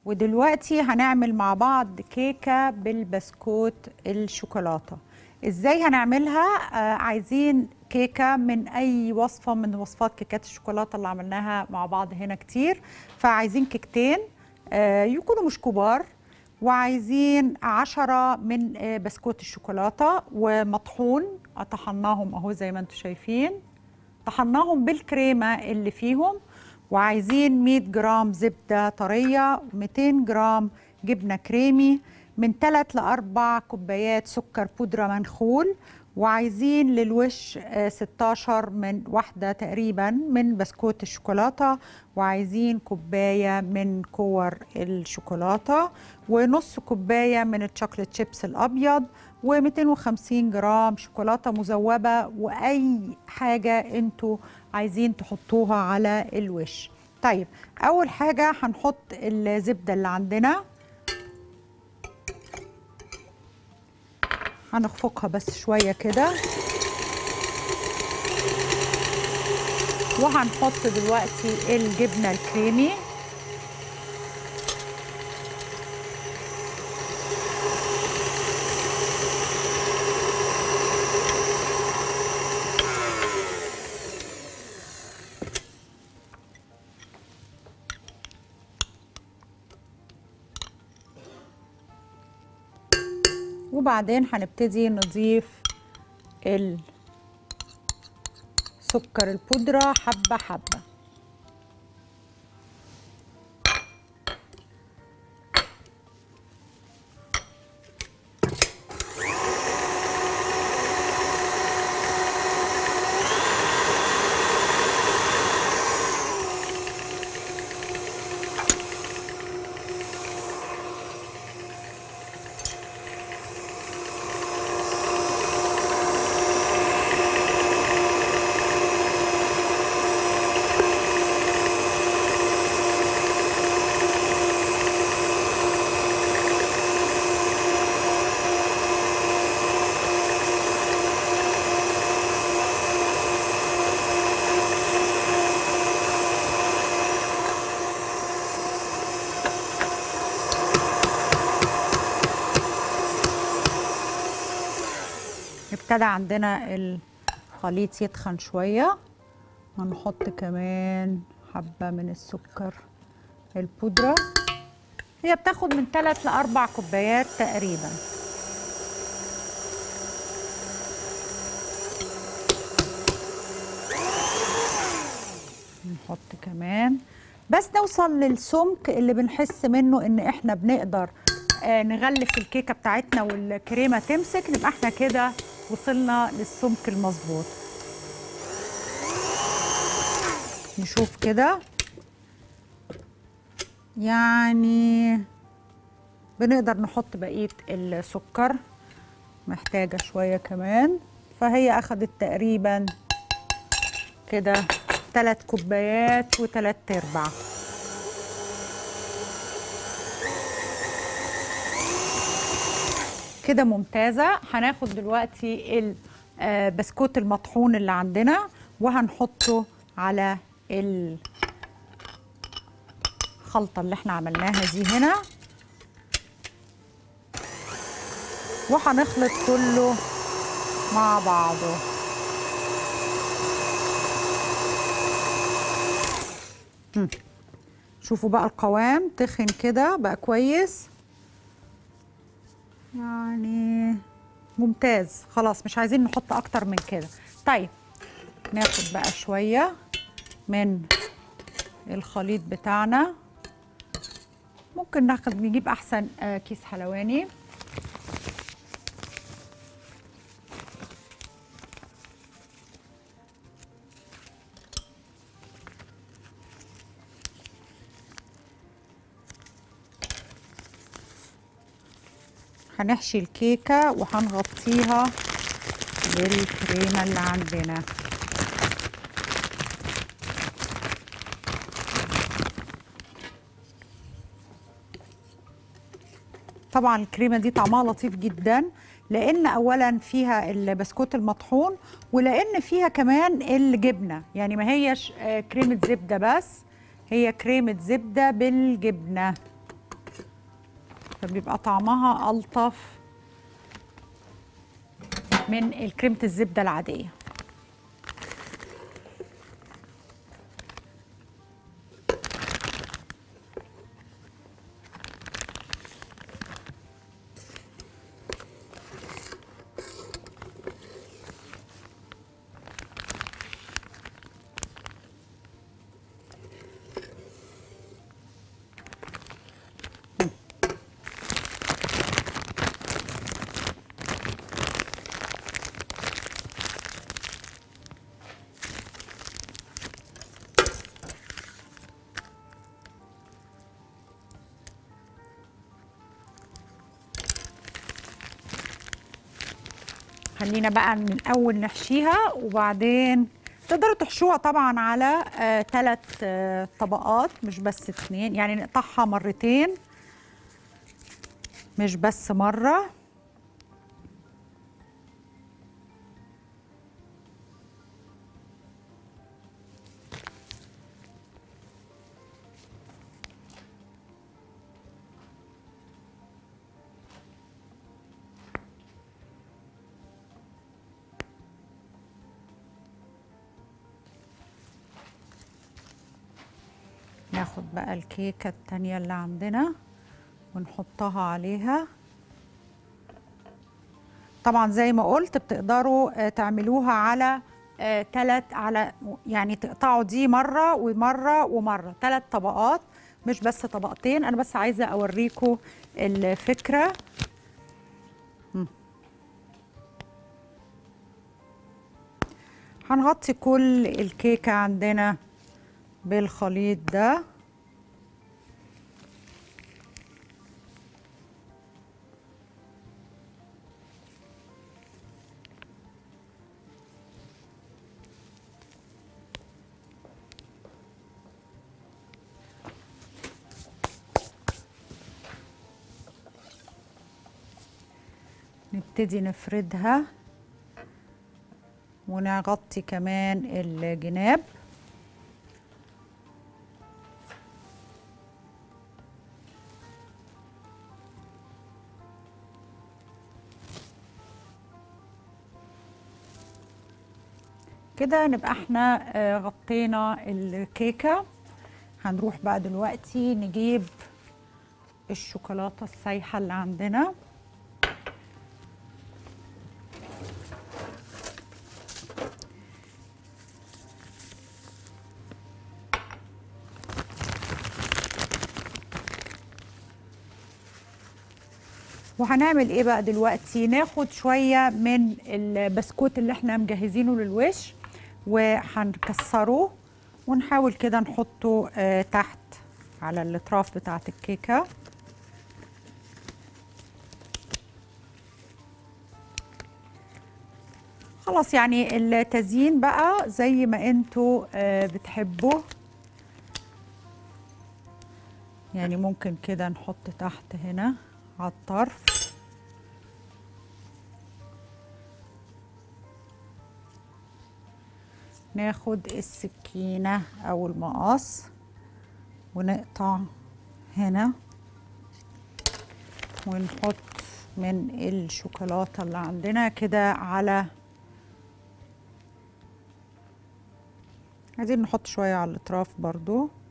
ودلوقتي هنعمل مع بعض كيكة بالبسكوت الشوكولاتة ازاي هنعملها آه عايزين كيكة من اي وصفة من وصفات كيكات الشوكولاتة اللي عملناها مع بعض هنا كتير فعايزين كيكتين آه يكونوا مش كبار وعايزين عشرة من آه بسكوت الشوكولاتة ومطحون طحناهم اهو زي ما انتم شايفين طحناهم بالكريمة اللي فيهم وعايزين 100 جرام زبدة طرية 200 جرام جبنة كريمي من 3 ل 4 كوبايات سكر بودرة منخول وعايزين للوش 16 من واحدة تقريبا من بسكوت الشوكولاتة وعايزين كوباية من كور الشوكولاتة ونص كوباية من الشوكولات شيبس الأبيض و250 جرام شوكولاتة مذوبة وأي حاجة انتوا عايزين تحطوها على الوش طيب أول حاجة هنحط الزبدة اللي عندنا هنخفقها بس شوية كده وهنحط دلوقتي الجبنة الكريمي وبعدين هنبتدي نضيف السكر البودرة حبة حبة ابتدى عندنا الخليط يتخن شوية هنحط كمان حبة من السكر البودرة هي بتاخد من 3 ل 4 كوبايات تقريبا نحط كمان بس نوصل للسمك اللي بنحس منه ان احنا بنقدر آه نغلف الكيكه بتاعتنا والكريمه تمسك نبقى احنا كده وصلنا للسمك المظبوط نشوف كده يعني بنقدر نحط بقيه السكر محتاجه شويه كمان فهي اخدت تقريبا كده ثلاث كوبايات وثلاث ارباع كده ممتازه هناخد دلوقتي البسكوت المطحون اللي عندنا وهنحطه على الخلطه اللي احنا عملناها دي هنا وهنخلط كله مع بعضه شوفوا بقى القوام تخن كده بقى كويس يعني ممتاز خلاص مش عايزين نحط اكتر من كده طيب ناخد بقى شوية من الخليط بتاعنا ممكن ناخد نجيب احسن كيس حلواني هنحشي الكيكة وهنغطيها بالكريمة اللي عندنا طبعا الكريمة دي طعمها لطيف جدا لان اولا فيها البسكوت المطحون ولان فيها كمان الجبنة يعني ما هيش آه، كريمة زبدة بس هي كريمة زبدة بالجبنة فبيبقى طعمها ألطف من الكريمة الزبدة العادية خلينا بقى من الاول نحشيها وبعدين تقدروا تحشوها طبعا على ثلاث آه آه طبقات مش بس اتنين يعني نقطعها مرتين مش بس مره ناخد بقى الكيكة التانية اللي عندنا ونحطها عليها طبعا زي ما قلت بتقدروا تعملوها على ثلاث على يعني تقطعوا دي مرة ومرة ومرة ثلاث طبقات مش بس طبقتين انا بس عايزة اوريكم الفكرة هنغطي كل الكيكة عندنا بالخليط ده نبتدي نفردها ونغطي كمان الجناب كده نبقى احنا غطينا الكيكة هنروح بقى دلوقتي نجيب الشوكولاتة السايحة اللي عندنا وهنعمل ايه بقى دلوقتي ناخد شويه من البسكوت اللي احنا مجهزينه للوش وهنكسره ونحاول كده نحطه آه تحت على الاطراف بتاعه الكيكه خلاص يعني التزيين بقى زي ما انتوا آه بتحبوا يعني ممكن كده نحط تحت هنا على الطرف ناخد السكينة أو المقص ونقطع هنا ونحط من الشوكولاتة اللي عندنا كده على عايزين نحط شوية على الأطراف برضو